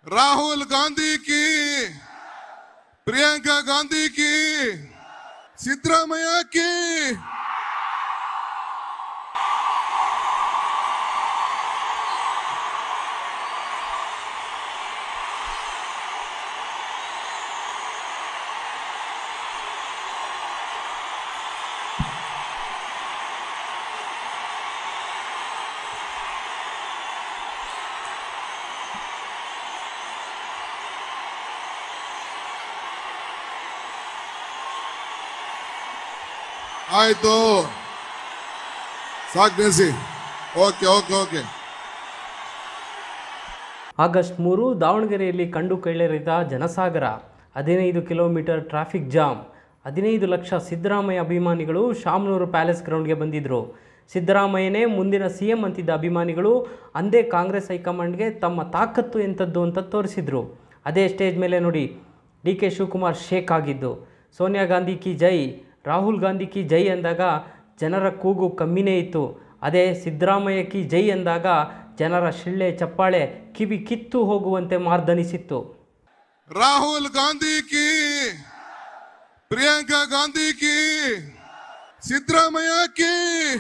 राहुल गांधी की प्रियंका गांधी की सिद्धरामैया की ಆಯ್ತು ಸಾಕು ನಿಲ್ಸಿ ಓಕೆ ಓಕೆ ಓಕೆ ಆಗಸ್ಟ್ ಮೂರು ದಾವಣಗೆರೆಯಲ್ಲಿ ಕಂಡು ಕೇಳರಿದ ಜನಸಾಗರ ಹದಿನೈದು ಕಿಲೋಮೀಟರ್ ಟ್ರಾಫಿಕ್ ಜಾಮ್ ಹದಿನೈದು ಲಕ್ಷ ಸಿದ್ದರಾಮಯ್ಯ ಅಭಿಮಾನಿಗಳು ಶಾಮನೂರು ಪ್ಯಾಲೇಸ್ ಗ್ರೌಂಡ್ಗೆ ಬಂದಿದ್ದರು ಸಿದ್ದರಾಮಯ್ಯನೇ ಮುಂದಿನ ಸಿ ಎಂ ಅಂತಿದ್ದ ಅಭಿಮಾನಿಗಳು ಅಂದೇ ಕಾಂಗ್ರೆಸ್ ಹೈಕಮಾಂಡ್ಗೆ ತಮ್ಮ ತಾಕತ್ತು ಎಂಥದ್ದು ಅಂತ ತೋರಿಸಿದ್ರು ಅದೇ ಸ್ಟೇಜ್ ಮೇಲೆ ನೋಡಿ ಡಿ ಕೆ ಶಿವಕುಮಾರ್ ಶೇಕ್ ಆಗಿದ್ದು ಸೋನಿಯಾ ಗಾಂಧಿ ಕಿ ಜೈ ರಾಹುಲ್ ಗಾಂಧಿ ಕಿ ಜೈ ಅಂದಾಗ ಜನರ ಕೂಗು ಕಮ್ಮಿನೇ ಇತ್ತು ಅದೇ ಸಿದ್ದರಾಮಯ್ಯ ಕಿ ಜೈ ಅಂದಾಗ ಜನರ ಶಿಳ್ಳೆ ಚಪ್ಪಾಳೆ ಕಿವಿ ಕಿತ್ತು ಹೋಗುವಂತೆ ಮಾರ್ದನಿಸಿತ್ತು ರಾಹುಲ್ ಗಾಂಧಿ की प्रियंका गांधी की सिद्धरामैया की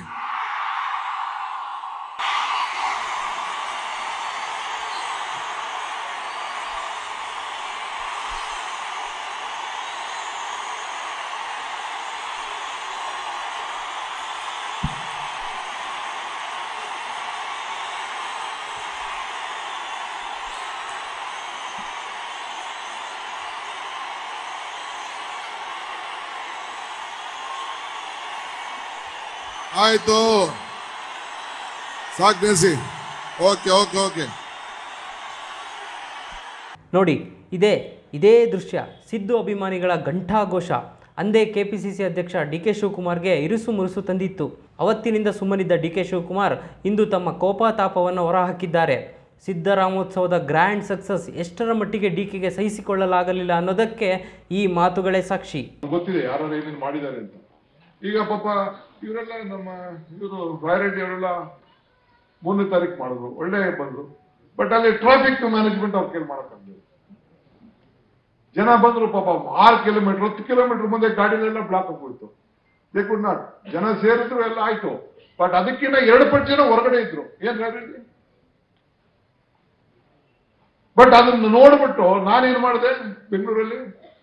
ಆಯ್ತು ಸಾಕು ನಿಲ್ಸಿ ಓಕೆ ಓಕೆ ಓಕೆ ನೋಡಿ ಇದೇ ಇದೇ ದೃಶ್ಯ ಸಿದ್ದು ಅಭಿಮಾನಿಗಳ ಘಂಟಾಘೋಷ ಅಂದೇ ಕೆ ಪಿ ಸಿ ಸಿ ಅಧ್ಯಕ್ಷ ಡಿ ಕೆ ಶಿವಕುಮಾರ್ಗೆ ಇರುಸು ಮುರುಸು ತಂದಿತ್ತು ಅವತ್ತಿನಿಂದ ಸುಮ್ಮನಿದ್ದ ಡಿ ಕೆ ಶಿವಕುಮಾರ್ ಇಂದು ತಮ್ಮ ಕೋಪತಾಪವನ್ನು ಹೊರಹಾಕಿದ್ದಾರೆ ಸಿದ್ದರಾಮೋತ್ಸವದ ಗ್ರ್ಯಾಂಡ್ ಸಕ್ಸಸ್ ಎಷ್ಟರ ಮಟ್ಟಿಗೆ ಡಿ ಕೆಗೆ ಸಹಿಸಿಕೊಳ್ಳಲಾಗಲಿಲ್ಲ ಅನ್ನೋದಕ್ಕೆ ಈ ಮಾತುಗಳೇ ಸಾಕ್ಷಿ ಗೊತ್ತಿದೆ ಯಾರು ಏನೇನು ಮಾಡಿದ್ದಾರೆ ಅಂತ ಈಗ ಪಾಪ ಇವರೆಲ್ಲ ನಮ್ಮ ಇವರು ರಾಯರೆಡ್ಡಿ ಅವರೆಲ್ಲ ಮೂರನೇ ತಾರೀಕು ಮಾಡಿದ್ರು ಒಳ್ಳೆ ಬಂದ್ರು ಬಟ್ ಅಲ್ಲಿ ಟ್ರಾಫಿಕ್ ಮ್ಯಾನೇಜ್ಮೆಂಟ್ ಅವ್ರ ಕೈಲಿ ಮಾಡಕ್ಕಾಗಲಿಲ್ಲ ಜನ ಬಂದ್ರು ಪಾಪ ಆರು ಕಿಲೋಮೀಟರ್ ಹತ್ತು ಕಿಲೋಮೀಟರ್ ಮುಂದೆ ಗಾಡಿಲೆಲ್ಲ ಬ್ಲಾಕ್ ಆಗ್ಬಿಡ್ತು ದೇ ಕುಡ್ ನಾಟ್ ಜನ ಸೇರಿದ್ರು ಎಲ್ಲ ಆಯ್ತು ಬಟ್ ಅದಕ್ಕಿಂತ ಎರಡು ಪಟ್ಟು ಜನ ಹೊರಗಡೆ ಇದ್ರು ಏನ್ ರಾಯರೆಡ್ಡಿ ಬಟ್ ಅದನ್ನು ನೋಡ್ಬಿಟ್ಟು ನಾನೇನ್ ಮಾಡಿದೆ ಬೆಂಗಳೂರಲ್ಲಿ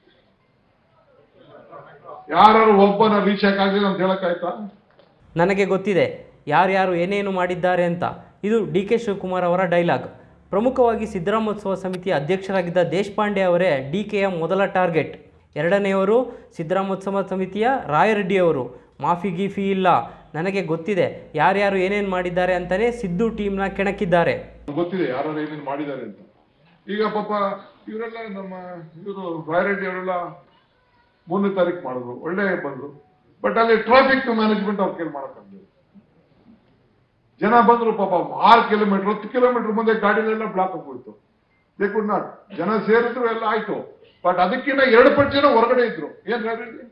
ಯಾರು ಒಬ್ಬನ ರೀಚ್ ಆಗಲಿಲ್ಲ ಅಂತ ಹೇಳಕ್ಕಾಯ್ತಾ ನನಗೆ ಗೊತ್ತಿದೆ ಯಾರ್ಯಾರು ಏನೇನು ಮಾಡಿದ್ದಾರೆ ಅಂತ ಇದು ಡಿ ಕೆ ಶಿವಕುಮಾರ್ ಅವರ ಡೈಲಾಗ್ ಪ್ರಮುಖವಾಗಿ ಸಿದ್ದರಾಮೋತ್ಸವ ಸಮಿತಿಯ ಅಧ್ಯಕ್ಷರಾಗಿದ್ದ ದೇಶಪಾಂಡೆ ಅವರೇ ಡಿ ಕೆಯ ಮೊದಲ ಟಾರ್ಗೆಟ್ ಎರಡನೆಯವರು ಸಿದ್ದರಾಮೋತ್ಸವ ಸಮಿತಿಯ ರಾಯರೆಡ್ಡಿ ಅವರು ಮಾಫಿ ಗೀಫಿ ಇಲ್ಲ ನನಗೆ ಗೊತ್ತಿದೆ ಯಾರ್ಯಾರು ಏನೇನು ಮಾಡಿದ್ದಾರೆ ಅಂತಲೇ ಸಿದ್ದು ಟೀಮ್ನ ಕೆಣಕಿದ್ದಾರೆ ಗೊತ್ತಿದೆ ಯಾರು ಏನೇನು ಮಾಡಿದ್ದಾರೆ ಅಂತ ಈಗ ಪಾಪ ಇವರೆಲ್ಲ ನಮ್ಮ ಇವರು ರಾಯರೆಡ್ಡಿ ಅವರೆಲ್ಲ ಮೂರನೇ ತಾರೀಕು ಮಾಡಿದ್ರು ಒಳ್ಳೆ ಬಂದ್ರು ಬಟ್ ಅಲ್ಲಿ ಟ್ರಾಫಿಕ್ ಮ್ಯಾನೇಜ್ಮೆಂಟ್ ಅವ್ರ ಕೈಲಿ ಮಾಡಕ್ಕಾಗಲಿಲ್ಲ ಜನ ಬಂದ್ರು ಪಾಪ ಆರು ಕಿಲೋಮೀಟರ್ ಹತ್ತು ಕಿಲೋಮೀಟರ್ ಮುಂದೆ ಗಾಡಿಲೆಲ್ಲ ಬ್ಲಾಕ್ ಆಗ್ಬಿಡ್ತು ದೇ ಕುಡ್ ನಾಟ್ ಜನ ಸೇರಿದ್ರು ಎಲ್ಲ ಆಯ್ತು ಬಟ್ ಅದಕ್ಕಿಂತ ಎರಡು ಪಟ್ಟು ಜನ ಹೊರಗಡೆ ಇದ್ರು ಏನ್ ರಾಯರೆಡ್ಡಿ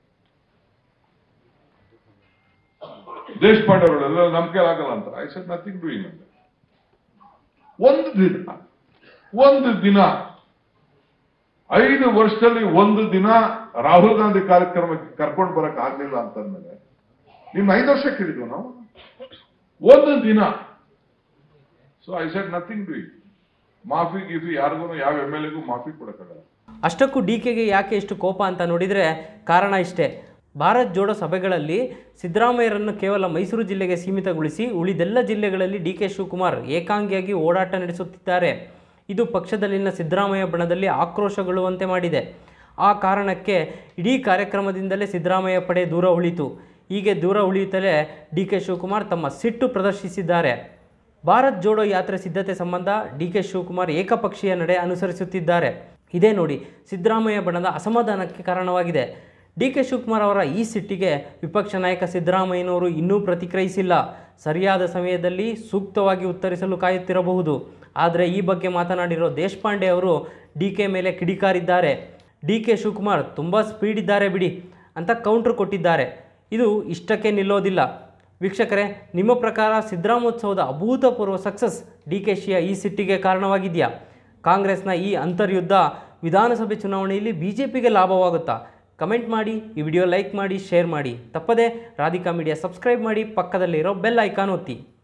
ದೇಶಪಾಂಡೆ ಅವರೆಲ್ಲ ನಮ್ ಕೈಲಿ ಆಗಲ್ಲ ಅಂತ ಐ ಸೆಡ್ ನಥಿಂಗ್ ಡೂಯಿಂಗ್ ಅಂತ ಒಂದು ದಿನ ಒಂದು ದಿನ ಐದು ವರ್ಷದಲ್ಲಿ ಒಂದು ದಿನ ರಾಹುಲ್ ಗಾಂಧಿ ಕಾರ್ಯಕ್ರಮಕ್ಕೆ ಕರ್ಕೊಂಡು ಬರಕ್ ಆಗ್ಲಿಲ್ಲ ಅಂತಂದ್ಮೇಲೆ ನಿಮ್ ಐದು ವರ್ಷ ಕೇಳಿದ್ವು ನಾವು ಒಂದು ದಿನ so I said nothing doing ಮಾಫಿ ಗೀಫಿ ಯಾರಿಗೂ ಯಾವ ಎಮ್ ಎಲ್ ಎಗೂ ಮಾಫಿ ಕೊಡಕ್ಕಾಗಲ್ಲ ಅಷ್ಟಕ್ಕೂ ಡಿ ಕೆಗೆ ಯಾಕೆ ಇಷ್ಟು ಕೋಪ ಅಂತ ನೋಡಿದರೆ ಕಾರಣ ಇಷ್ಟೇ ಭಾರತ್ ಜೋಡೋ ಸಭೆಗಳಲ್ಲಿ ಸಿದ್ದರಾಮಯ್ಯರನ್ನು ಕೇವಲ ಮೈಸೂರು ಜಿಲ್ಲೆಗೆ ಸೀಮಿತಗೊಳಿಸಿ ಉಳಿದೆಲ್ಲ ಜಿಲ್ಲೆಗಳಲ್ಲಿ ಡಿ ಕೆ ಶಿವಕುಮಾರ್ ಏಕಾಂಗಿಯಾಗಿ ಓಡಾಟ ನಡೆಸುತ್ತಿದ್ದಾರೆ ಇದು ಪಕ್ಷದಲ್ಲಿನ ಸಿದ್ದರಾಮಯ್ಯ ಬಣದಲ್ಲಿ ಆಕ್ರೋಶಗೊಳ್ಳುವಂತೆ ಮಾಡಿದೆ ಆ ಕಾರಣಕ್ಕೆ ಇಡೀ ಕಾರ್ಯಕ್ರಮದಿಂದಲೇ ಸಿದ್ದರಾಮಯ್ಯ ಪಡೆ ದೂರ ಉಳಿತು ಹೀಗೆ ದೂರ ಉಳಿಯುತ್ತಲೇ ಡಿ ಕೆ ಶಿವಕುಮಾರ್ ತಮ್ಮ ಸಿಟ್ಟು ಪ್ರದರ್ಶಿಸಿದ್ದಾರೆ ಭಾರತ್ ಜೋಡೋ ಯಾತ್ರೆ ಸಿದ್ಧತೆ ಸಂಬಂಧ ಡಿ ಕೆ ಶಿವಕುಮಾರ್ ಏಕಪಕ್ಷೀಯ ನಡೆ ಅನುಸರಿಸುತ್ತಿದ್ದಾರೆ ಇದೇ ನೋಡಿ ಸಿದ್ದರಾಮಯ್ಯ ಬಣದ ಅಸಮಾಧಾನಕ್ಕೆ ಕಾರಣವಾಗಿದೆ ಡಿ ಕೆ ಶಿವಕುಮಾರ್ ಅವರ ಈ ಸಿಟ್ಟಿಗೆ ವಿಪಕ್ಷ ನಾಯಕ ಸಿದ್ದರಾಮಯ್ಯನವರು ಇನ್ನೂ ಪ್ರತಿಕ್ರಿಯಿಸಿಲ್ಲ ಸರಿಯಾದ ಸಮಯದಲ್ಲಿ ಸೂಕ್ತವಾಗಿ ಉತ್ತರಿಸಲು ಕಾಯುತ್ತಿರಬಹುದು ಆದರೆ ಈ ಬಗ್ಗೆ ಮಾತನಾಡಿರೋ ದೇಶಪಾಂಡೆ ಅವರು ಡಿ ಕೆ ಮೇಲೆ ಕಿಡಿಕಾರಿದ್ದಾರೆ ಡಿ ಕೆ ಶಿವಕುಮಾರ್ ತುಂಬ ಸ್ಪೀಡ್ ಇದ್ದಾರೆ ಬಿಡಿ ಅಂತ ಕೌಂಟ್ರ್ ಕೊಟ್ಟಿದ್ದಾರೆ ಇದು ಇಷ್ಟಕ್ಕೆ ನಿಲ್ಲೋದಿಲ್ಲ ವೀಕ್ಷಕರೇ ನಿಮ್ಮ ಪ್ರಕಾರ ಸಿದ್ದರಾಮೋತ್ಸವದ ಅಭೂತಪೂರ್ವ ಸಕ್ಸಸ್ ಡಿ ಕೆ ಶಿಯ ಈ ಸಿಟ್ಟಿಗೆ ಕಾರಣವಾಗಿದೆಯಾ ಕಾಂಗ್ರೆಸ್ನ ಈ ಅಂತರ್ಯುದ್ಧ ವಿಧಾನಸಭೆ ಚುನಾವಣೆಯಲ್ಲಿ ಬಿ ಜೆ ಪಿಗೆ ಲಾಭವಾಗುತ್ತಾ ಕಮೆಂಟ್ ಮಾಡಿ ಈ ವಿಡಿಯೋ ಲೈಕ್ ಮಾಡಿ ಶೇರ್ ಮಾಡಿ ತಪ್ಪದೇ ರಾಧಿಕಾ ಮೀಡಿಯಾ ಸಬ್ಸ್ಕ್ರೈಬ್ ಮಾಡಿ ಪಕ್ಕದಲ್ಲಿರೋ ಬೆಲ್ ಐಕಾನ್ ಒತ್ತಿ